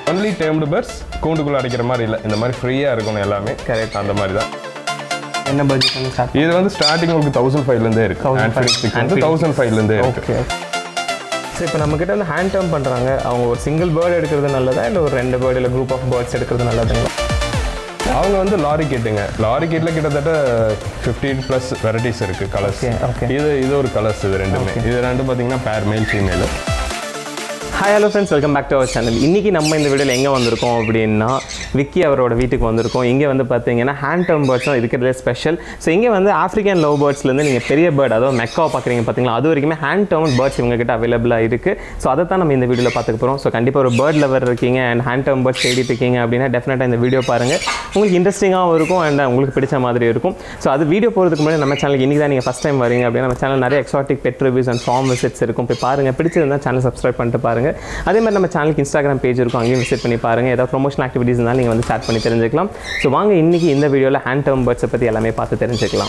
Only டேம்டு purse கூண்டுக்குள்ள அடைக்கிற மாதிரி இல்லை இந்த மாதிரி ஃப்ரீயாக இருக்கணும் எல்லாமே கரெக்ட் அந்த மாதிரி தான் என்ன பட்ஜெட் வந்து ஸ்டார்ட் இது வந்து ஸ்டார்டிங் உங்களுக்கு தௌசண்ட் ஃபைவ்லேருந்தே இருக்கு 1500 ஹேண்ட் ஃபினிஷ் சிக்ஸ் வந்து தௌசண்ட் ஃபைவ்லேருந்தே இருக்கு ஓகே ஸோ இப்போ நம்மக்கிட்ட வந்து ஹேண்ட் டேர்ம் பண்ணுறாங்க அவங்க ஒரு சிங்கிள் பேர்டு எடுக்கிறது நல்லதா இல்லை ஒரு ரெண்டு பேர்டு இல்லை குரூப் ஆஃப் பேர்ட்ஸ் எடுக்கிறது நல்லதுங்களா அவங்க வந்து லாரி கேட்டுங்க லாரி கேட்டில் கிட்டத்தட்ட ஃபிஃப்டீன் ப்ளஸ் வெரைட்டிஸ் இருக்குது கலர்ஸ் Okay, okay. இது இது ஒரு கலர்ஸ் இது ரெண்டுமே இது ரெண்டும் பார்த்தீங்கன்னா pair male female hi hello friends welcome back to our channel இன்றைக்கி நம்ம இந்த வீடியோவில் எங்கே வந்திருக்கோம் அப்படின்னா விக்கி அவரோட வீட்டுக்கு வந்திருக்கோம் இங்கே வந்து பார்த்தீங்கன்னா ஹேண்ட் டர்ம் பேர்ட்ஸ் தான் இருக்கிறதுலே ஸ்பெஷல் ஸோ இங்கே வந்து ஆஃப்ரிக்கன் லவ் பேர்ட்ஸ்லேருந்து நீங்கள் பெரிய பேர்ட் அதாவது மெக்கா பார்க்குறீங்க பார்த்தீங்களா அது வரைக்குமே ஹேண்ட் டர்ம் பேர்ட்ஸ் இவங்க கிட்ட அவைலபிளாக இருக்குது ஸோ அதை தான் நம்ம இந்த வீடியோவில் பார்த்துக்க போகிறோம் ஸோ கண்டிப்பாக ஒரு பேர்ட் லவர் இருக்கீங்க அண்ட் ஹேண்ட் டர்ம் பேர்ட்ஸ் தேடிட்டு இருக்கீங்க அப்படின்னா டெஃபினட்டாக இந்த வீடியோ பாருங்கள் உங்களுக்கு இன்ட்ரெஸ்டிங்காகவும் இருக்கும் அண்ட் உங்களுக்கு பிடிச்ச மாதிரி இருக்கும் ஸோ அது வீடியோ போகிறதுக்கு முன்னாடி நம்ம சேனலுக்கு இன்றைக்கி தான் நீங்கள் ஃபஸ்ட் டைம் வரீங்க அப்படின்னா நம்ம சேனல் நிறைய exotic pet reviews and farm visits இருக்கும் போய் பாருங்கள் பிடிச்சிருந்தா சேனல் சப்ஸ்கிரைப் பண்ணிட்டு பாருங்கள் அதே மாதிரி நம்ம சேனலுக்கு இன்ஸ்டாகிராம் பேஜ் இருக்கும் அங்கேயும் விசிட் பண்ணி பாருங்கள் ஏதாவது ப்ரொமோஷன் ஆக்டிவிட்டீஸ் இருந்தாலும் நீங்கள் வந்து ஸ்டார்ட் பண்ணி தெரிஞ்சுக்கலாம் ஸோ வாங்க இன்றைக்கி இந்த வீடியோவில் ஹேண்ட் டர்ம் பேர்ட்ஸை பற்றி எல்லாமே பார்த்து தெரிஞ்சுக்கலாம்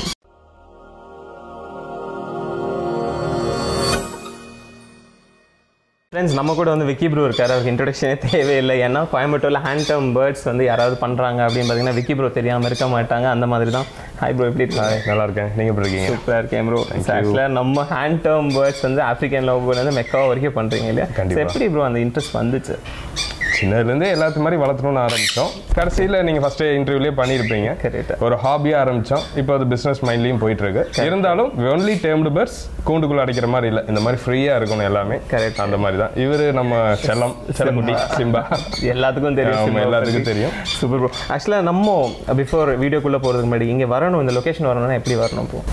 ஃப்ரெண்ட்ஸ் நம்ம கூட வந்து விக்கி ப்ரோ இருக்காரு அவருக்கு இன்ட்ரடக்ஷனே தேவையில்லை ஏன்னா கோயம்புத்தூரில் ஹேண்ட் டர்ம் பேர்ட்ஸ் வந்து யாராவது பண்ணுறாங்க அப்படின்னு பார்த்தீங்கன்னா விக்கி ப்ரோ தெரியாமல் இருக்க மாட்டாங்க அந்த மாதிரி தான் ஹாய் ப்ரோ எப்படி இருக்காங்க ஹாய் நல்லா இருக்கேன் நீங்கள் எப்படி இருக்கீங்க சூப்பராக இருக்கேன் ப்ரோ ஆக்சுவலாக நம்ம ஹேண்ட் டர்ம் பேர்ட்ஸ் வந்து ஆஃப்ரிக்கன் லவ் பேர்ட் வந்து மெக்கா வரைக்கும் பண்ணுறீங்க இல்லையா கண்டிப்பா. So, எப்படி ப்ரோ அந்த இன்ட்ரெஸ்ட் வந்துச்சு சின்னதுலேருந்தே எல்லாத்து மாதிரி வளர்த்தணும்னு ஆரம்பித்தோம் கடைசியில் நீங்கள் ஃபஸ்ட்டு இன்டர்வியூலேயே பண்ணியிருப்பீங்க Correct. ஒரு ஹாபியாக ஆரம்பித்தோம் இப்போ அது பிஸ்னஸ் மைண்ட்லேயும் போயிட்டு இருக்கு இருந்தாலும் ஒன்லி டேம்டு பேர்ஸ் கூண்டுக்குள்ள அடைக்கிற மாதிரி இல்லை இந்த மாதிரி ஃப்ரீயாக இருக்கணும் எல்லாமே Correct. அந்த மாதிரி தான் இவர் நம்ம செல்லம் செல்லக்குட்டி சிம்பா எல்லாத்துக்கும் தெரியும் ஆமா, சினிமா எல்லாத்துக்கும் பத்தி. தெரியும். சூப்பர் ப்ரோ ஆக்சுவலாக நம்ம பிஃபோர் வீடியோக்குள்ளே போகிறதுக்கு முன்னாடி இங்கே வரணும் இந்த லொகேஷன் வரணும்னா எப்படி வரணும் ப்ரோ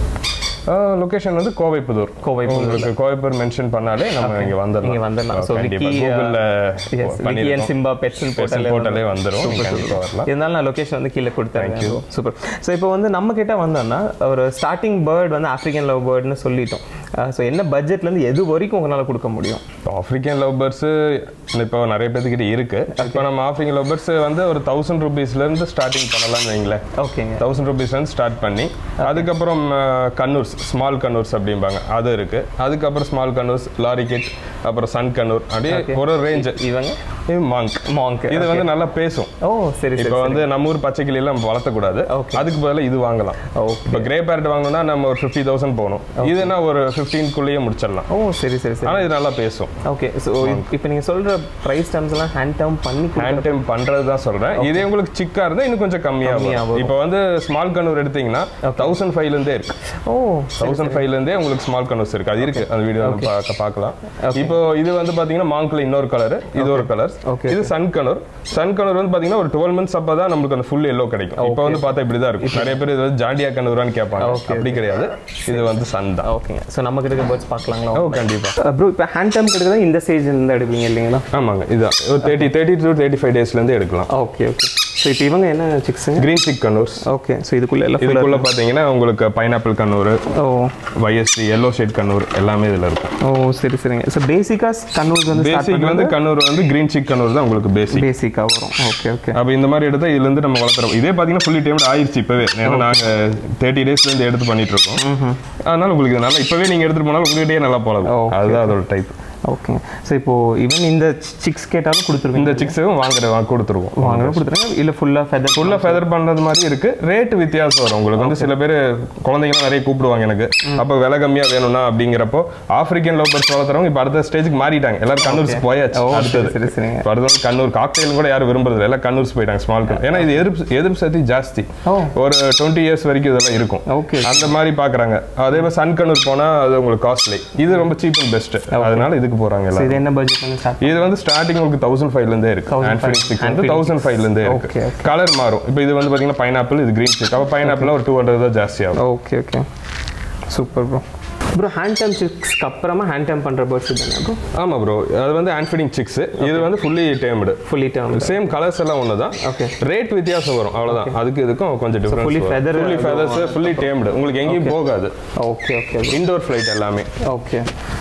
லொகேஷன் வந்து கோவைப்புதூர் கோவைப்புதூர். உங்களுக்கு கோவைப்பூர் மென்ஷன் பண்ணாலே நம்ம இங்கே வந்துடலாம் இங்கே வந்துடலாம் ஸோ கண்டிப்பா விக்கி கூகுளில் எஸ் விக்கி அண்ட் சிம்பா பெட்ஸ்னு போட்டாலே போட்டாலே வந்துடும் நீங்க கண்டிப்பா வரலாம் இருந்தாலும் நான் லொகேஷன் வந்து கீழே கொடுத்தேன் சூப்பர் ஸோ இப்போ வந்து நம்ம கிட்ட வந்தோம்னா ஒரு ஸ்டார்டிங் பேர்ட் வந்து ஆஃப்ரிக்கன் லவ் பேர்ட்னு சொல்லிட்டோம் ஸோ என்ன பட்ஜெட்லேருந்து எது வரைக்கும் உங்களால் கொடுக்க முடியும் ஆஃப்ரிக்கன் லவ் பேர்ட்ஸ் இப்போ நிறைய பேர்த்துக்கிட்ட இருக்கு இப்போ நம்ம ஆஃப்ரிக்கன் லவ் பேர்ட்ஸ் வந்து ஒரு தௌசண்ட் ருபீஸ்லேருந்து ஸ்டார்டிங் பண்ணலாம்னு வைங்களேன் ஓகேங்க தௌசண்ட் ருபீஸ்லேருந்து ஸ்டார்ட் பண்ணி அதுக்கப்புறம் அஹ், கன்னூர்ஸ் ஸ்மால் கன்னூர்ஸ் அப்படிம்பாங்க அது இருக்கு அதுக்கப்புறம் ஸ்மால் கன்னூர்ஸ் லாரி கிட் அப்புறம் சன் கன்னூர் அப்படியே ஒரு ரேஞ்ச் இவங்க மாங்க் மாங்க் இது வந்து நல்லா பேசும் ஓ சரி சரி இப்போ வந்து நம்ம ஊர் பச்சை கிளி எல்லாம் வளர்த்தக்கூடாது Okay. அதுக்கு பதிலாக இது வாங்கலாம் ஓகே இப்போ கிரே பேரட் வாங்கணும்னா நம்ம ஒரு ஃபிஃப்டி தௌசண்ட் போகணும் இதுனா ஒரு ஃபிஃப்டீன்குள்ளேயே முடிச்சிடலாம் ஓ சரி சரி சரி ஆனால் இது நல்லா பேசும் ஓகே ஸோ இப்போ நீங்கள் சொல்கிற ப்ரைஸ் டேர்ம்ஸ் எல்லாம் ஹேண்ட் டேர்ம் பண்ணி ஹேண்ட் டைம் பண்றது தான் சொல்றேன் இதே உங்களுக்கு சிக்கா இருந்தா இன்னும் கொஞ்சம் கம்மியா கம்மியா வரும் வரும். இப்போ வந்து ஸ்மால் கண்ணூர் எடுத்தீங்கன்னா தௌசண்ட் ஃபைவ்ல இருந்தே இருக்கு ஓ தௌசண்ட் ஃபைவ்ல இருந்தே உங்களுக்கு ஸ்மால் கண்ணூர்ஸ் இருக்கு அது இருக்கு அந்த வீடியோ பார்க்க பார்க்கலாம் இப்போ இது வந்து பாத்தீங்கன்னா மாங்க்ல இன்னொரு கலர் இது ஒரு கலர் Okay. இது சன் கனூர் சன் கனூர் வந்து பாத்தீங்கன்னா ஒரு டுவெல் மந்த்ஸ் அப்போ தான் நம்மளுக்கு அந்த ஃபுல் எல்லோ கிடைக்கும் இப்போ வந்து பார்த்தா இப்படி தான் இருக்கும் நிறைய பேர் இது வந்து ஜாண்டியா கனூரான்னு கேட்பாங்க அப்படி கிடையாது இது வந்து சன் தான் ஓகேங்க ஸோ நம்ம கிட்ட பேர்ட்ஸ் பார்க்கலாங்களா ஓ கண்டிப்பா ப்ரோ இப்போ ஹேண்ட் டேர்ம் கிட்ட இந்த ஸ்டேஜ் இருந்து எடுப்பீங்க இல்லைங்களா ஆமாங்க இதுதான் ஒரு thirty thirty to thirty five டேஸ்ல இருந்து எடுக்கலாம் ஓகே ஓகே ஸோ இப்போ இவங்க என்ன சிக்ஸுங்க green cheek conures okay so இதுக்குள்ளே எல்லாம் full ஆ இதுக்குள்ள பாத்தீங்கன்னா உங்களுக்கு பைனாப்பிள் கண்ணூர் ஓ வைஎஸ்டி எல்லோ ஷேட் கண்ணூர் எல்லாமே இதுல இருக்கும் ஓ சரி சரிங்க ஸோ பேசிக்காக கண்ணூர் வந்து பேசிக் வந்து கண்ணூர் வந்து கிரீன் சிக் கண்ணூர் தான் உங்களுக்கு பேசிக் பேசிக்காக வரும் ஓகே ஓகே அப்ப இந்த மாதிரி எடுத்தா இதுல இருந்து நம்ம வளர்த்துறோம் இதே பாத்தீங்கன்னா ஃபுல்லி டைம் ஆயிடுச்சு இப்பவே ஏன்னா நாங்க தேர்ட்டி டேஸ்ல இருந்து எடுத்து பண்ணிட்டு இருக்கோம் அதனால உங்களுக்கு இது நல்லா இப்பவே நீங்க எடுத்துட்டு போனாலும் உங்ககிட்டயே நல்லா போகலாம் Okay. அதுதான் அதோட டைப் ஓகேங்க ஸோ இப்போ ஈவன் இந்த சிக்ஸ் கேட்டாலும் கொடுத்துருவீங்க இந்த சிக்ஸும் வாங்குற வாங்க கொடுத்துருவோம் வாங்க கொடுத்துருங்க இல்லை ஃபுல்லாக ஃபெதர் ஃபுல்லாக ஃபெதர் பண்ணுறது மாதிரி இருக்கு ரேட் வித்தியாசம் வரும் உங்களுக்கு வந்து சில பேர் குழந்தைங்கலாம் நிறைய கூப்பிடுவாங்க எனக்கு அப்போ விலை கம்மியாக வேணும்னா அப்படிங்கிறப்போ ஆஃப்ரிக்கன் லவ் பேர்ட்ஸ் வளர்த்துறவங்க இப்போ அடுத்த ஸ்டேஜுக்கு மாறிட்டாங்க எல்லாரும் கண்ணூர்ஸ் போயாச்சு ஓ, அடுத்தது சரி, சரிங்க. இப்போ அடுத்து வந்து கண்ணூர் காக்டெயில் கூட யாரும் விரும்புறது இல்லை எல்லாம் கண்ணூர்ஸ் போயிட்டாங்க ஸ்மால் கண்ணூர் ஏன்னா இது எதிர்ப்பு எதிர்ப்பு சக்தி ஜாஸ்தி ஓ. ஒரு டுவெண்ட்டி இயர்ஸ் வரைக்கும் இதெல்லாம் இருக்கும் ஓகே அந்த மாதிரி பார்க்குறாங்க அதே மாதிரி சன் கண்ணூர் போனால் அது உங்களுக்கு காஸ்ட்லி இது ரொம்ப சீப் அண்ட் பெஸ்ட் அதனால இதுக்கு போகிறாங்க ஸோ எல்லாம் இது என்ன பட்ஜெட் வந்து ஸ்டார்ட் இது வந்து ஸ்டார்டிங் உங்களுக்கு தௌசண்ட் ஃபைவ்லேருந்தே இருக்கு 1500 ஹேண்ட் ஃபினிஷ் சிக் வந்து தௌசண்ட் ஃபைவ்லேருந்தே இருக்கு Okay, கலர் மாறும் இப்போ இது வந்து பார்த்தீங்கன்னா பைனாப்பிள் இது கிரீன் சிக் அப்போ பைனாப்பிள் ஒரு டூ ஹண்ட்ரட் தான் ஜாஸ்தி ஆகும் okay okay super bro bro hand tame சிக்ஸ்க்கு அப்புறமா ஹேண்ட் டைம் பண்ணுற பேர்ட்ஸ் தானே ப்ரோ ஆமாம் ப்ரோ அது வந்து ஹேண்ட் ஃபீடிங் சிக்ஸ் இது வந்து fully tamed fully tame same colours எல்லாம் ஒன்று தான் Okay. ரேட் வித்தியாசம் வரும் அவ்வளோதான் அதுக்கு இதுக்கும் கொஞ்சம் fully difference feather- fully feathers fully tamed உங்களுக்கு எங்கேயும் போகாது ஓகே ஓகே இண்டோர் ஃப்ளைட் எல்லாமே ஓகே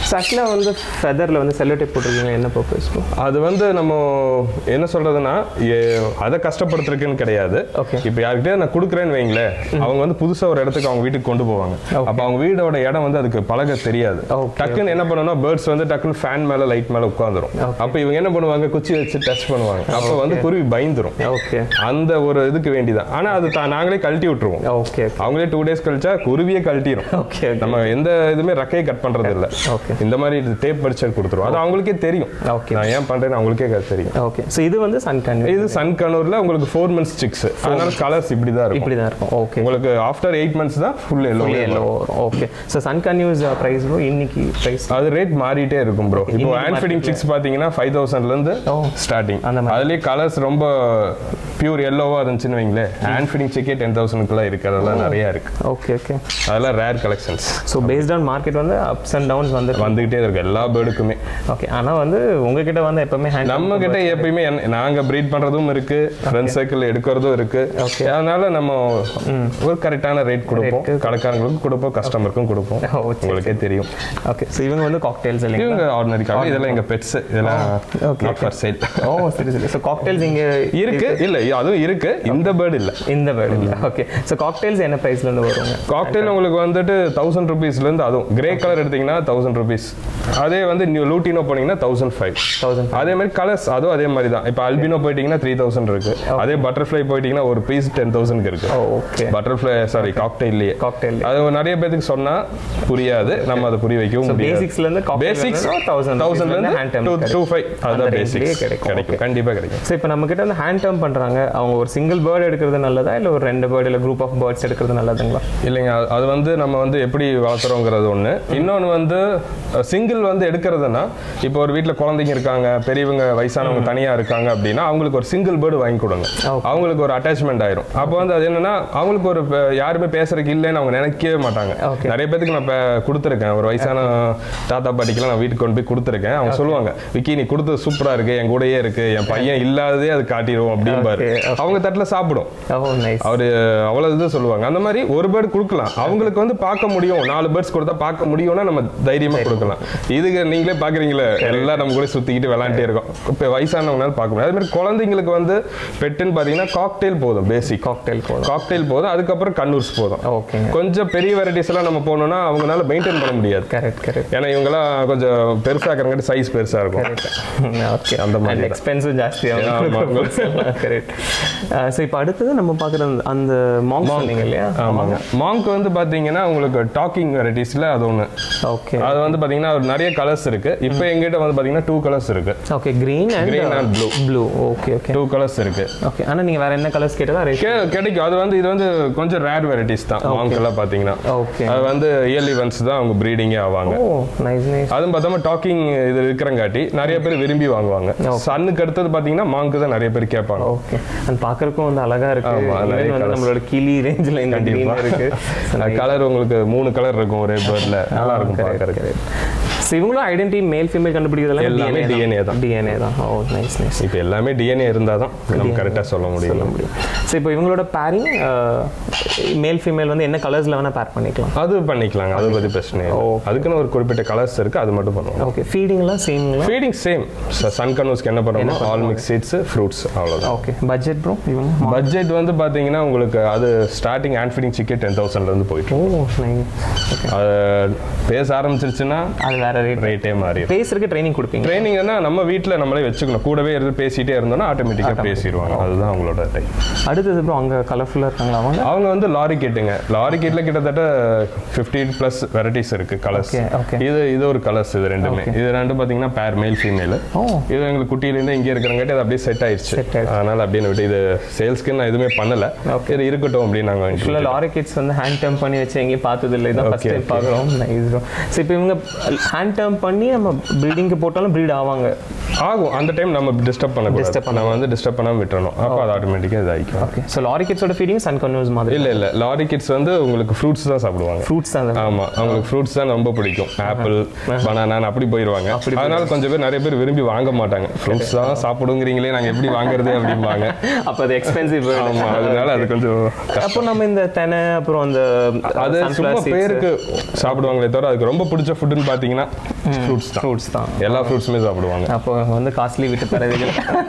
ஸோ ஆக்சுவலாக வந்து ஃபெதரில் வந்து செல்லோ டேப் போட்டிருக்கீங்க என்ன பர்பஸ் அது வந்து நம்ம என்ன சொல்றதுன்னா எ- அதை கஷ்டப்படுத்துறதுக்குன்னு கிடையாது Okay. இப்போ யார்கிட்டயே நான் கொடுக்குறேன்னு வைங்களேன் அவங்க வந்து புதுசா ஒரு இடத்துக்கு அவங்க வீட்டுக்கு கொண்டு போவாங்க அப்ப அவங்க வீடோட இடம் வந்து அதுக்கு பழக தெரியாது Okay, டக்குன்னு என்ன பண்ணணும்னா பேர்ட்ஸ் வந்து டக்குன்னு ஃபேன் மேல லைட் மேல உட்காந்துரும் Okay. அப்ப இவங்க என்ன பண்ணுவாங்க குச்சி வச்சு டச் பண்ணுவாங்க அப்ப வந்து குருவி பயந்துரும் ஓகே அந்த ஒரு இதுக்கு வேண்டிதான் ஆனா அது தா- நாங்களே கழட்டி விட்டுருவோம் ஓகே அவங்களே டூ டேஸ் கழிச்சா குருவியே கழட்டிடும் ஓகே நம்ம எந்த இதுமே ரெக்கையை கட் பண்றது இல்ல Okay. இந்த மாதிரி டேப் படிச்சர் கொடுத்துருவோம் அது அவங்களுக்கே தெரியும் Okay. நான் ஏன் பண்றேன்னு அவங்களுக்கே க- தெரியும் ஓகே ஸோ இது வந்து சன் கன்யூ இது சன் கனூர்ல உங்களுக்கு ஃபோர் மந்த்ஸ் சிக்ஸ் அதனால கலர்ஸ் இப்படி தான் இருக்கும் இப்படி தான் இருக்கும் ஓகே உங்களுக்கு ஆஃப்டர் எயிட் மந்த்ஸ் தான் full yellow yellow okay so sun conures price இன்னைக்கு ப்ரைஸ் அது ரேட் மாறிட்டே இருக்கும் ப்ரோ இப்போ இன்னைக்கு ஹேண்ட் ஃபீடிங் சிக்ஸ் பாத்தீங்கன்னா ஃபைவ் தௌசண்ட்ல இருந்து ஓ. ஸ்டார்டிங் அந்த மாதிரி. அதுலயே கலர்ஸ் ரொம்ப பியூர் எல்லோவா இருந்துச்சுன்னு வைங்களேன் ஹேண்ட் ஃபீடிங் சிக்கே டென் தௌசண்ட்குள்ள இருக்கு அதெல்லாம் நிறைய இருக்கு ஓகே ஓகே அதெல்லாம் rare collections so based on market வந்து அப்ஸ் அண்ட் டவுன்ஸ் வந்து வந்துகிட்டே இருக்கு எல்லா பேர்டுக்குமே ஓகே ஆனால் வந்து உங்ககிட்ட வந்து எப்பவுமே ஹேண்ட் நம்ம கிட்ட எப்பயுமே என்ன- நாங்க ப்ரீட் பண்றதும் இருக்கு ஃப்ரெண்ட் சர்க்கிள் எடுக்கிறதும் இருக்கு Okay. அதனால நம்ம ஒரு கரெக்டான ரேட் கொடுப்போம் கடைக்காரங்களுக்கும் கொடுப்போம் கஸ்டமருக்கும் கொடுப்போம் ஓ, சரி, உங்களுக்கே தெரியும் ஓகே ஸோ இவங்க வந்து காக்டெயில்ஸ் இல்லைங்களா இவங்க ஆர்டினரி கார்டு இதெல்லாம் எங்க பெட்ஸ் இதெல்லாம் okay, நாட் ஃபார் சேல் ஓ சரி சரி ஸோ காக்டெயில்ஸ் இங்கே இருக்கு இல்ல அதுவும் இருக்கு இந்த பேர்டு இல்ல இந்த பேர்டு இல்லை ஓகே ஸோ காக்டெயில்ஸ் என்ன ப்ரைஸ்லேருந்து வருவாங்க காக்டெயில் உங்களுக்கு வந்துட்டு தௌசண்ட் ருபீஸ்ல இருந்து அதுவும் கிரே கலர் எடுத்தீங்கன்னா தௌசண்ட் ருபீஸ் அதே வந்து நியூ லூட்டினோ போனீங்கன்னா தௌசண்ட் ஃபைவ் தௌசண்ட் அதே மாதிரி கலர்ஸ் அதுவும் அதே மாதிரி தான் இப்போ அல்பினோ போயிட்டீங்கன்னா த்ரீ தௌசண்ட் இருக்கு அதே பட்டர்ஃப்ளை போயிட்டீங்கன்னா ஒரு பீஸ் டென் தௌசண்ட்க்கு இருக்கு ஓ ஓகே பட்டர்ஃப்ளை சாரி காக்டெயில்லையே காக்டெயில் அது நிறைய பேருக்கு சொன்னா புரியாது நம்ம அதை புரிய வைக்கவும் முடியாது பேசிக்ஸ்லேருந்து பேசிக்ஸ் தௌசண்ட் தௌசண்ட்ல இருந்து hand tame two two five அந்த அதுதான் range-லயே பேசிக்ஸ் கிடைக்கும். கிடைக்கும் கண்டிப்பா கிடைக்கும் ஸோ இப்போ நம்ம கிட்ட வந்து ஹேண்ட் டர்ம் பண்ணுறாங்க அவங்க ஒரு சிங்கிள் பேர்டு எடுக்கிறது நல்லதா இல்லை ஒரு ரெண்டு பேர்டு இல்லை குரூப் ஆஃப் பேர்ட்ஸ் எடுக்கிறது நல்லதுங்களா இல்லைங்க அது- அது வந்து நம்ம வந்து எப்படி வளர்த்துறோங்கிறது ஒன்று இன்னொன்று வந்து சிங்கிள் வந்து எடுக்கிறதுனா இப்போ ஒரு வீட்டில் குழந்தைங்க இருக்காங்க பெரியவங்க வயசானவங்க தனியாக இருக்காங்க அப்படின்னா அவங்களுக்கு ஒரு சிங்கிள் பேர்டு வாங்கி கொடுங்க Okay. அவங்களுக்கு ஒரு அட்டாச்மெண்ட் ஆயிரும் அப்போ வந்து அது என்னன்னா அவங்களுக்கு ஒரு ப- யாருமே பேசுறதுக்கு இல்லைன்னு அவங்க நினைக்கவே மாட்டாங்க Okay. நிறைய பேத்துக்கு நான் பே- கொடுத்துருக்கேன் ஒரு வயசான தாத்தா பாட்டிக்கெல்லாம் நான் வீட்டுக்கு கொண்டு போய் கொடுத்துருக்கேன் அவங்க சொல்லுவாங்க விக்கி நீ கொடுத்தது சூப்பரா இருக்கு என் கூடயே இருக்கு என் பையன் இல்லாததே அது காட்டிடுவோம் அப்படிம்பாரு Okay, okay. அவங்க தட்டில் சாப்பிடும் ஓ நைஸ் அவரு அவ்வளவு இது சொல்லுவாங்க அந்த மாதிரி ஒரு பேர்டு கொடுக்கலாம் அவங்களுக்கு வந்து பார்க்க முடியும் நாலு பேர்ட்ஸ் கொடுத்தா பார்க்க முடியும்னா நம்ம தைரியமா கொடுக்கலாம் இதுக்கு நீங்களே பாக்குறீங்களே எல்லாம் நம்ம கூட சுத்திக்கிட்டு விளையாண்டே இருக்கோம் இப்போ வயசானவங்களால பார்க்க முடியாது அதே மாதிரி குழந்தைங்களுக்கு வந்து பெட்டுன்னு பாத்தீங்கன்னா காக்டெயில் போதும் பேசிக் காக்டெயில் போதும் காக்டெயில் போதும் அதுக்கப்புறம் கண்ணூர்ஸ் போதும் ஓகேங்க கொஞ்சம் பெரிய வெரைட்டிஸ் எல்லாம் நம்ம போனோம்னா அவங்களால மெயின்டைன் பண்ண முடியாது கரெக்ட் கரெக்ட் ஏன்னா இவங்கெல்லாம் கொஞ்சம் பெருசா இருக்கிறங்காட்டி சைஸ் பெருசா இருக்கும் ஓகே அந்த மாதிரி தான். எக்ஸ்பென்சிவ் ஜாஸ்தியாக ஆமா. கரெக்ட் ஸோ இப்போ அடுத்தது நம்ம பார்க்குற அந்த மாங்க் சொன்னீங்க இல்லையா ஆமாங்க மாங்க் வந்து பாத்தீங்கன்னா உங்களுக்கு டாக்கிங் வெரைட்டிஸ்ல அது ஒண்ணு ஓகே அது வந்து பாத்தீங்கன்னா ஒரு நிறைய கலர்ஸ் இருக்கு இப்போ எங்கிட்ட வந்து பாத்தீங்கன்னா டூ கலர்ஸ் இருக்கு okay green Green and and blue. Blue okay okay two colours இருக்கு ஓகே ஆனால் நீங்கள் வேற என்ன கலர்ஸ் கேட்டதா ரேட் கே- கிடைக்கும் அது வந்து இது வந்து கொஞ்சம் ரேர் வெரைட்டிஸ் தான் மாங்க் எல்லாம் பாத்தீங்கன்னா ஓகே அது வந்து இயர்லி ஒன்ஸ் தான் அவங்க ப்ரீடிங்கே ஆவாங்க ஓ நைஸ் நைஸ் அதுவும் பார்த்தோம்னா டாக்கிங் இது இருக்கிறங்காட்டி நிறைய பேர் விரும்பி வாங்குவாங்க சன்னுக்கு அடுத்தது பாத்தீங்கன்னா மாங்க் தான் நிறைய பேர் கேட்பாங்க ஓகே அண்ட் பார்க்கறதுக்கும் வந்து அழகா இருக்கு ஆமா, Even நிறைய வந்து colours. நம்மளோட கிளி ரேஞ்சில் இந்த green இருக்கு கலர் உங்களுக்கு மூணு கலர் இருக்கும் ஒரே பேர்ட்ல நல்லா இருக்கும் பார்க்கறதுக்கு ஸோ இவங்களும் ஐடென்டி மேல் ஃபீமேல் கண்டுபிடிக்கிறதுலாம் எல்லாமே DNA தான். டிஎன்ஏ தான் ஓ நைஸ் நைஸ் இப்போ எல்லாமே டிஎன்ஏ இருந்தால் தான் நம்ம கரெக்டாக சொல்ல முடியும் சொல்ல முடியும் ஸோ இப்போ இவங்களோட பேரிங் மேல் ஃபீமேல் வந்து என்ன கலர்ஸில் வேணால் பேர் பண்ணிக்கலாம் அது பண்ணிக்கலாங்க அது பத்தி பிரச்சனை இல்லை அதுக்குன்னு ஒரு குறிப்பிட்ட கலர்ஸ் இருக்கு அது மட்டும் பண்ணுவோம் ஓகே ஃபீடிங்லாம் சேம்ங்களா ஃபீடிங் சேம் சன் கனூஸ்க்கு என்ன பண்ணுறோம் ஆல் மிக்ஸ் சீட்ஸ் ஃப்ரூட்ஸ் அவ்வளோதான் ஓகே பட்ஜெட் ப்ரோ இவங்க பட்ஜெட் வந்து பார்த்தீங்கன்னா உங்களுக்கு அது ஸ்டார்டிங் ஹேண்ட் ஃபீடிங் சிக்கே டென் தௌசண்ட்லேருந்து போயிட்டு ஓ நைஸ் ஓகே அது பேச ஆரம்பிச்சிருச்சுன்னா அது வேற ரேட் ரேட்டே மாறிடும் பேசுறதுக்கு ட்ரைனிங் கொடுப்பீங்க ட்ரைனிங்னா நம்ம வீட்டில் நம்மளே வச்சுக்கணும் கூடவே இருந்து பேசிட்டே இருந்தோம்னா ஆட்டோமேட்டிக்காக பேசிடுவாங்க அதுதான் அவங்களோட டைம் அடுத்தது ப்ரோ அங்கே கலர்ஃபுல்லாக இருக்காங்களா அவங்க அவங்க வந்து லாரி கிட்டுங்க லாரி கிட்ல கிட்டத்தட்ட 50 ப்ளஸ் வெரைட்டிஸ் இருக்கு கலர்ஸ் Okay, okay. இது இது ஒரு கலர்ஸ் இது ரெண்டுமே இது ரெண்டும் பாத்தீங்கன்னா பேர் மேல் ஃபீமேல் ஓ இது எங்களுக்கு குட்டியிலேருந்து இங்கே இருக்கிறங்காட்டி அது அப்படியே செட் ஆயிடுச்சு Set ஆயிடுச்சு. அதனால அப்படின்னு விட்டு இது சேல்ஸ்க்கு நான் எதுவுமே பண்ணல இது இருக்கட்டும் அப்படின்னு நாங்கள் ஆக்சுவலாக லாரி கிட்ஸ் வந்து ஹேண்ட் டர்ம் பண்ணி வச்சு எங்கேயும் பார்த்தது இல்லை இதான் ஃபஸ்ட் Okay, டைம் பார்க்குறோம் நைஸ் ஸோ இப்போ இவங்க ஹேண்ட் டர்ம் பண்ணி நம்ம ப்ரீடிங்க்கு போட்டாலும் ப்ரீட் ஆவாங்க ஆகும் அந்த டைம் நம்ம டிஸ்டர்ப் பண்ணக்கூடாது Disturb நம்ம வந்து டிஸ்டர்ப் பண்ணாம விட்டுறணும் அப்போ அது ஆட்டோமேட்டிக்காக இதாகிக்கும் ஓகே ஸோ லாரி கிட்ஸோட ஃபீடிங் சன் கன்வர்ஸ் மாதிரி இல்ல இல்ல லாரி கிட்ஸ் வந்து உங்களுக்கு ஃப்ரூட்ஸ் தான் சாப்பிடுவாங்க ஃப்ரூட்ஸ் தான் அது. ஆமா அவங்களுக்கு ஃப்ரூட்ஸ் தான் ரொம்ப பிடிக்கும் ஆப்பிள் பனானா அப்படி போயிடுவாங்க அதனால கொஞ்சம் பேர் நிறைய பேர் விரும்பி வாங்க மாட்டாங்க ஃப்ரூட்ஸ் தான் சாப்பிடுங்கிறீங்களே நாங்க எப்படி வாங்குறது அப்படிம்பாங்க அப்போ அது எக்ஸ்பென்சிவ் ஆமா அதனால அது கொஞ்சம் அப்போ நம்ம இந்த தெனை அப்புறம் அந்த அது sunflower சும்மா seeds. பேருக்கு சாப்பிடுவாங்களே தவிர அதுக்கு ரொம்ப பிடிச்ச ஃபுட்டுன்னு பாத்தீங்கன்னா ஃப்ரூட்ஸ் தான் ஃப்ரூட்ஸ் தான் எல்லா ஃப்ரூட்ஸுமே சாப்பிடுவாங்க அப்போ வந்து காஸ்ட்லி விட்டு பறவைகள்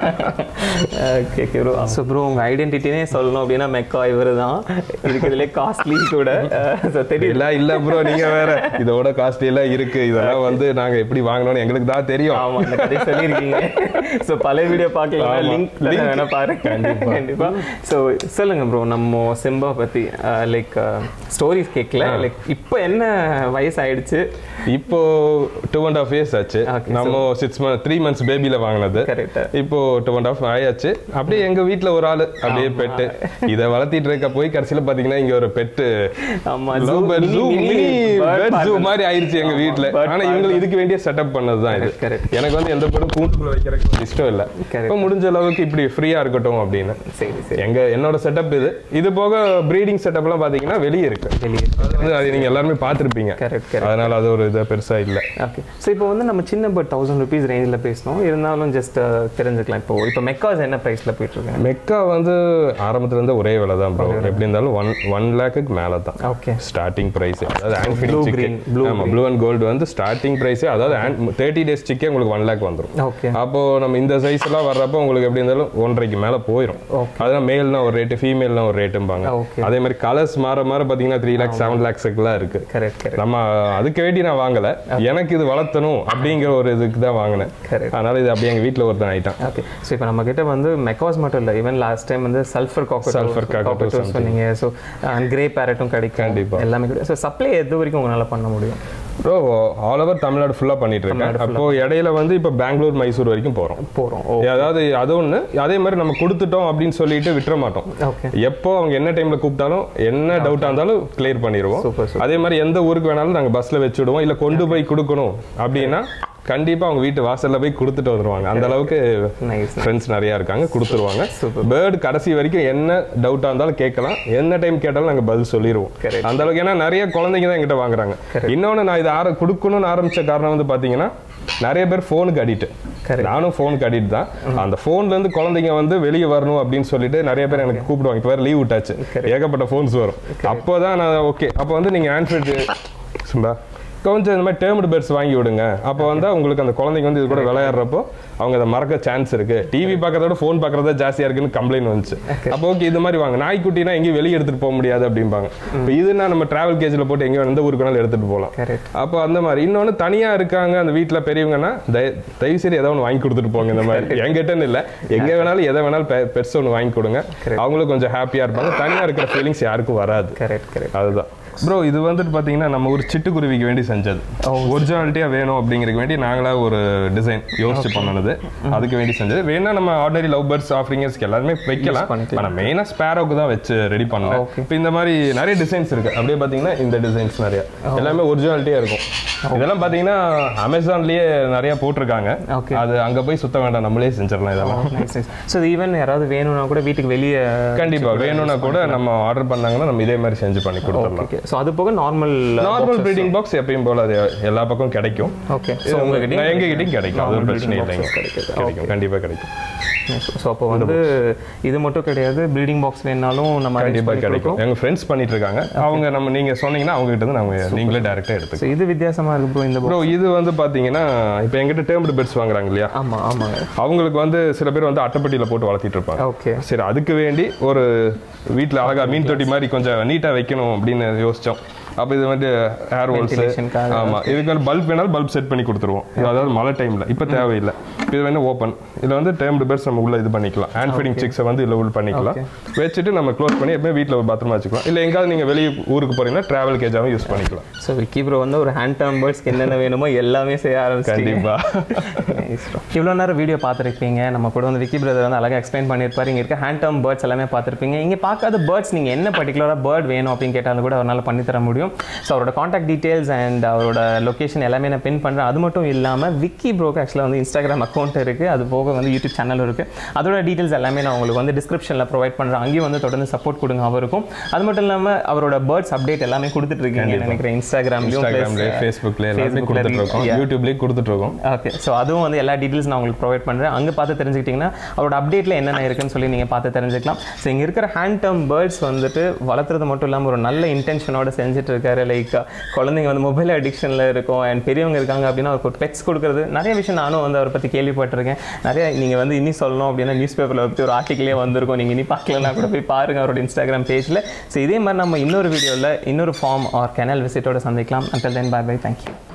okay okay bro so bro உங்கள் ஐடென்டிட்டினே சொல்லணும் அப்படின்னா மெக்கா இவர் தான் இருக்கிறதுலே காஸ்ட்லி கூட ஸோ தெரியல இல்ல இல்ல ப்ரோ நீங்க வேற இதோட காஸ்ட்லி எல்லாம் இருக்கு இதெல்லாம் வந்து நாங்க எப்படி வாங்கணும்னு எங்களுக்கு தான் தெரியும் ஆமா அந்த கதை சொல்லியிருக்கீங்க ஸோ பழைய வீடியோ பார்க்கலாம் ஆமா. Link Link. வேணா பாருங்க கண்டிப்பா. கண்டிப்பா ஸோ சொல்லுங்க ப்ரோ நம்ம சிம்பா பத்தி லைக் ஸ்டோரிஸ் கேட்கல லைக் இப்போ என்ன வயசு ஆயிடுச்சு இப்போ டூ அண்ட் ஹாஃப் இயர்ஸ் ஆச்சு Okay, நம்ம சிக்ஸ் மந்த் த்ரீ மந்த்ஸ் பேபில வாங்கினது கரெக்டா இப்போ டூ அண்ட் ஹாஃப் ஆயாச்சு அப்படியே எங்க வீட்ல ஒரு ஆளு அப்படியே பெட்டு இதை வளர்த்திட்டு இருக்க போய் கடைசியில பாத்தீங்கன்னா இங்க ஒரு பெட்டு ஆமா love bird zoo mini bird zoo மாதிரி ஆயிருச்சு எங்க ஆமா, வீட்ல bird ஆனா இவங்களுக்கு இதுக்கு வேண்டிய செட்டப் பண்ணதுதான் இது Correct, correct. எனக்கு வந்து எந்த பேரும் கூண்டுக்குள்ள வைக்கிறதுக்கு இஷ்டம் இல்ல Correct. இப்போ முடிஞ்ச அளவுக்கு இப்படி ஃப்ரீயா இருக்கட்டும் அப்படின்னு சரி சரி எங்க என்னோட செட்டப் இது இது போக ப்ரீடிங் செட்டப்லாம் பாத்தீங்கன்னா வெளியே இருக்கு வெளியே அது வந்து அது நீங்க எல்லாருமே பார்த்திருப்பீங்க கரெக்ட் கரெக்ட் அதனால அது ஒரு இது பெருசா இல்ல ஓகே ஸோ இப்போ வந்து நம்ம சின்ன பட் தௌசண்ட் ருபீஸ் ரேஞ்சில் பேசணும் இருந்தாலும் ஜஸ்ட் தெரிஞ்சுக்கலாம் இப்போ இப்போ மெக்காஸ் என்ன ப்ரைஸில் போயிட்டு இருக்காங்க மெக்கா வந்து ஆரம்பத்துல இருந்து ஒரே விலை தான் ப்ரோ எப்படி இருந்தாலும் ஒன் ஒன் லேக்குக்கு மேல தான் ஓகே ஸ்டார்டிங் பிரைஸ் அதாவது hand Blue feeding green, chicken blue ஆமா ப்ளூ அண்ட் கோல்டு வந்து ஸ்டார்டிங் பிரைஸே அதாவது தேர்ட்டி டேஸ் சிக்கே உங்களுக்கு ஒன் லேக் வந்துரும் ஓகே அப்போ நம்ம இந்த சைஸ் எல்லாம் வர்றப்போ உங்களுக்கு எப்படி இருந்தாலும் ஒன்றரைக்கு மேல போயிடும் Okay. அதெல்லாம் மேல்னா ஒரு ரேட்டு ஃபீமேல்னா ஒரு ரேட்டும்பாங்க Okay. அதே மாதிரி கலர்ஸ் மாற மாற பாத்தீங்கன்னா த்ரீ லேக்ஸ் செவன் லேக்ஸுக்குலாம் இருக்கு கரெக்ட் கரெக்ட் நம்ம அதுக்கு வேண்டி நான் வாங்கல எனக்கு இது வளர்த்தணும் அப்படிங்கிற ஒரு இதுக்கு தான் வாங்கினேன் Correct. அதனால இது அப்படியே எங்க வீட்ல ஒருத்தன் ஆயிட்டான் ஓகே ஸோ இப்போ நம்ம கிட்ட வந்து மெக்காஸ் மட்டும் இல்லை ஈவன் லாஸ்ட் டைம் வந்து sulphur cockatoo Sulphur cockatoo cockatoo something. சொன்னீங்க ஸோ கிரே பேரட்டும் கிடைக்கும் கண்டிப்பா. எல்லாமே கிடைக்கும் ஸோ சப்ளை எது வரைக்கும் உங்களால் பண்ண முடியும் ப்ரோ ஆல் ஓவர் தமிழ்நாடு ஃபுல்லா பண்ணிட்டு இருக்கேன் அப்போ இடையில வந்து இப்போ பெங்களூர் மைசூர் வரைக்கும் போறோம் போகிறோம் ஓ அதாவது அது ஒண்ணு அதே மாதிரி நம்ம கொடுத்துட்டோம் அப்படின்னு சொல்லிட்டு விட்டுற மாட்டோம் ஓகே எப்போ அவங்க என்ன டைம்ல கூப்பிட்டாலும் என்ன டவுட்டா இருந்தாலும் கிளியர் பண்ணிடுவோம் Super, super. அதே மாதிரி எந்த ஊருக்கு வேணாலும் நாங்க பஸ்ல வச்சு விடுவோம் இல்ல கொண்டு போய் கொடுக்கணும் அப்படின்னா கண்டிப்பா அவங்க வீட்டு வாசல்ல போய் கொடுத்துட்டு வந்துருவாங்க அந்த அளவுக்கு நைஸ் ஃப்ரெண்ட்ஸ் நிறைய இருக்காங்க கொடுத்துருவாங்க Super. பேர்டு கடைசி வரைக்கும் என்ன டவுட்டா இருந்தாலும் கேட்கலாம் என்ன டைம் கேட்டாலும் நாங்க பதில் சொல்லிடுவோம் Correct. அந்த அளவுக்கு ஏன்னா நிறைய குழந்தைங்க தான் எங்கிட்ட வாங்குறாங்க இன்னொன்னு நான் இதை ஆர கொடுக்கணும்னு ஆரம்பிச்ச காரணம் வந்து பாத்தீங்கன்னா நிறைய பேர் ஃபோனுக்கு அடிக்ட் Correct. நானும் ஃபோனுக்கு அடிக்ட் தான் அந்த ஃபோன்ல இருந்து குழந்தைங்க வந்து வெளியே வரணும் அப்படின்னு சொல்லிட்டு நிறைய பேர் எனக்கு கூப்பிடுவாங்க இப்போ வேற லீவ் விட்டாச்சு ஏகப்பட்ட ஃபோன்ஸ் வரும் அப்போதான் நான் ஓகே அப்போ வந்து நீங்க ஆண்ட்ராய்டு சும்பா கொஞ்சம் இந்த மாதிரி டேர்ம்டு பேர்ட்ஸ் வாங்கி விடுங்க அப்போ வந்து உங்களுக்கு அந்த குழந்தைங்க வந்து இது கூட விளையாடுறப்போ அவங்க அதை மறக்க சான்ஸ் இருக்கு டிவி பார்க்கறத விட ஃபோன் பார்க்கறதா ஜாஸ்தியா இருக்குன்னு கம்ப்ளைண்ட் வந்துச்சு அப்போ ஓகே இது மாதிரி வாங்க நாய்க்குட்டினா எங்கேயும் வெளியே எடுத்துட்டு போக முடியாது அப்படிம்பாங்க இப்போ இதுனா நம்ம டிராவல் கேஜில் போட்டு எங்கேயும் எந்த ஊருக்கு வேணாலும் எடுத்துட்டு போகலாம் கரெக்ட் அப்போ அந்த மாதிரி இன்னொன்று தனியா இருக்காங்க அந்த வீட்ல பெரியவங்கன்னா தய- தயவு செய்து எதை ஒன்று வாங்கி கொடுத்துட்டு போங்க இந்த மாதிரி என்கிட்டன்னு இல்லை எங்க வேணாலும் எதை வேணாலும் பெருசு ஒன்று வாங்கி கொடுங்க அவங்களும் கொஞ்சம் ஹாப்பியா இருப்பாங்க தனியா இருக்கிற ஃபீலிங்ஸ் யாருக்கும் வராது கரெக்ட் கரெக்ட் அதுதான் ப்ரோ இது வந்துட்டு பாத்தீங்கன்னா நம்ம ஒரு சிட்டுக்குருவிக்கு வேண்டி செஞ்சது ஒரிஜினாலிட்டியா வேணும் அப்படிங்கிறதுக்கு வேண்டி நாங்களா ஒரு டிசைன் யோசிச்சு பண்ணனது அதுக்கு வேண்டி செஞ்சது வேணா நம்ம ஆர்டினரி லவ் பேர்ட்ஸ் ஆஃபரிங்கர்ஸ்க்கு எல்லாருமே வைக்கலாம் பண்ணிக்கலாம். ஆனா மெயினா ஸ்பேரோக்கு தான் வச்சு ரெடி பண்ணேன் Okay. இப்போ இந்த மாதிரி நிறைய டிசைன்ஸ் இருக்கு அப்படியே பாத்தீங்கன்னா இந்த டிசைன்ஸ் நிறைய எல்லாமே ஒரிஜினாலிட்டியா இருக்கும் இதெல்லாம் பாத்தீங்கன்னா அமேசான்லயே நிறைய போட்டிருக்காங்க Okay. அது அங்க போய் சுத்த வேண்டாம் நம்மளே செஞ்சிடலாம் இதெல்லாம் நைஸ் நைஸ் ஸோ ஈவன் யாராவது வேணும்னா கூட வீட்டுக்கு வெளியே கண்டிப்பா வேணும்னா கூட நம்ம ஆர்டர் பண்ணாங்கன்னா நம்ம இதே மாதிரி செஞ்சு பண்ணி கொடுத்துடலாம் ஓகே ஸோ அது போக நார்மல் நார்மல் ப்ரீடிங் பாக்ஸ் எப்பயும் போல அது எல்லா பக்கம் கிடைக்கும் ஓகே ஸோ இது உங்ககிட்ட நான் எங்ககிட்டயும் கிடைக்கும் அது ஒரு normal பிரச்சனை breeding இல்லைங்க boxes கிடைக்குது. கிடைக்கும் கண்டிப்பா கிடைக்கும் ஸோ அப்போ வந்து இது மட்டும் கிடையாது ப்ரீடிங் பாக்ஸ் வேணாலும் நம்ம arrange கண்டிப்பா பண்ணி கிடைக்கும் கொடுக்குறோம் எங்க ஃப்ரெண்ட்ஸ் பண்ணிட்டு இருக்காங்க அவங்க நம்ம நீங்க சொன்னீங்கன்னா அவங்க கிட்ட இருந்து நாங்க நீங்களே டைரக்டா எடுத்துக்கலாம் ஸோ இது வித்தியாசமா இருக்கு ப்ரோ இந்த ப்ரோ இது வந்து பாத்தீங்கன்னா இப்போ எங்கிட்ட டேர்ம்டு பெட்ஸ் வாங்குறாங்க இல்லையா ஆமா ஆமாங்க அவங்களுக்கு வந்து சில பேர் வந்து அட்டைப்பட்டியில போட்டு வளர்த்திட்டு இருப்பாங்க ஓகே சரி அதுக்கு வேண்டி ஒரு வீட்ல அழகா மீன் தொட்டி மாதிரி கொஞ்சம் நீட்டா வைக்கணும் அப்படின்னு யோசிச்சோம் அப்ப இது வந்து ஏர் ஹோல்ஸ் Ventilationக்காக. ஆமா இதுக்கு வந்து பல்ப் வேணாலும் பல்ப் செட் பண்ணி கொடுத்துருவோம் இது அதாவது மழை டைம்ல இப்ப தேவையில்லை இது வேணா ஓப்பன் இதுல வந்து டேர்ம்டு பேர்ஸ் நம்ம உள்ள இது பண்ணிக்கலாம் ஹேண்ட் ஃபீடிங் சிக்ஸை வந்து இதுல உள்ள பண்ணிக்கலாம் வச்சுட்டு நம்ம க்ளோஸ் பண்ணி எப்பவுமே வீட்ல ஒரு பத்திரமா வச்சுக்கலாம் இல்ல எங்காவது நீங்க வெளியே ஊருக்கு போறீங்கன்னா டிராவல் கேஜாவும் யூஸ் பண்ணிக்கலாம் ஸோ விக்கி ப்ரோ வந்து ஒரு ஹேண்ட் டர்ம் பேர்ட்ஸ்க்கு என்னென்ன வேணுமோ எல்லாமே செய்ய ஆரம்பிச்சிட்டீங்க கண்டிப்பா இவ்வளோ நேரம் வீடியோ பார்த்துருப்பீங்க நம்ம கூட வந்து விக்கி பிரதர் வந்து அழகாக எக்ஸ்பிளைன் பண்ணியிருப்பாரு இங்கே இருக்க ஹேண்ட் டர்ம் பேர்ட்ஸ் எல்லாமே பார்த்துருப்பீங்க இங்கே பார்க்காத பேர்ட்ஸ் நீங்கள் என்ன பர்டிகுலராக பேர்ட் வேணும் அப்படின்னு கேட்டாலும் கூட அவரால் பண்ணி தர முடியும் ஸோ அவரோட காண்டாக்ட் டீட்டெயில்ஸ் அண்ட் அவரோட லொக்கேஷன் எல்லாமே நான் பின் பண்ணுறேன் அது மட்டும் இல்லாமல் விக்கி ப்ரோக்கு ஆக்சுவலாக வந்து இன்ஸ்டாகிராம் அக்கௌண்ட் இருக்குது அது போக வந்து யூடியூப் சேனலும் இருக்குது அதோட டீட்டெயில்ஸ் எல்லாமே நான் உங்களுக்கு வந்து டிஸ்கிரிப்ஷனில் ப்ரொவைட் பண்ணுறேன் அங்கேயும் வந்து தொடர்ந்து சப்போர்ட் கொடுங்க அவருக்கும் அது மட்டும் இல்லாமல் அவரோட பேர்ட்ஸ் அப்டேட் எல்லாமே கொடுத்துட்டு இருக்கீங்க நினைக்கிறேன் இன்ஸ்டாகிராம்லையும் இன்ஸ்டாகிராம்ல ஃபேஸ்புக்ல எல்லாமே கொடுத்துட்டு இருக்கோம் யூடியூப்லயும் கொடுத்துட்டு இருக்கோம் ஓகே ஸோ அதுவும் வந்து எல்லா டீட்டெயில்ஸ் நான் உங்களுக்கு ப்ரொவைட் பண்ணுறேன் அங்கே பார்த்து தெரிஞ்சுக்கிட்டிங்கன்னா அவரோட அப்டேட்டில் என்னென்ன இருக்குன்னு சொல்லி நீங்கள் பார்த்து தெரிஞ்சுக்கலாம் ஸோ இங்கே இருக்கிற ஹேண்ட் டர்ம் பேர்ட்ஸ் வந்துட்டு வளர்த்துறது மட்டும் இல்லாமல் ஒரு நல்ல இன்டென்ஷனோட செஞ்சுட்டு இருக்காரு லைக் குழந்தைங்க வந்து மொபைல் அடிக்ஷனில் இருக்கும் அண்ட் பெரியவங்க இருக்காங்க அப்படின்னா அவருக்கு ஒரு பெட்ஸ் கொடுக்குறது நிறைய விஷயம் நானும் வந்து அவரை பற்றி கேள்விப்பட்டிருக்கேன் நிறைய நீங்கள் வந்து இனி சொல்லணும் அப்படின்னா நியூஸ் பேப்பரில் பற்றி ஒரு ஆர்டிக்கலே வந்திருக்கும் நீங்கள் இனி பார்க்கலன்னா கூட போய் பாருங்க அவரோட இன்ஸ்டாகிராம் பேஜில் ஸோ இதே மாதிரி நம்ம இன்னொரு வீடியோவில் இன்னொரு ஃபார்ம் ஆர் கெனல் விசிட்டோட சந்திக்கலாம் until then bye bye thank you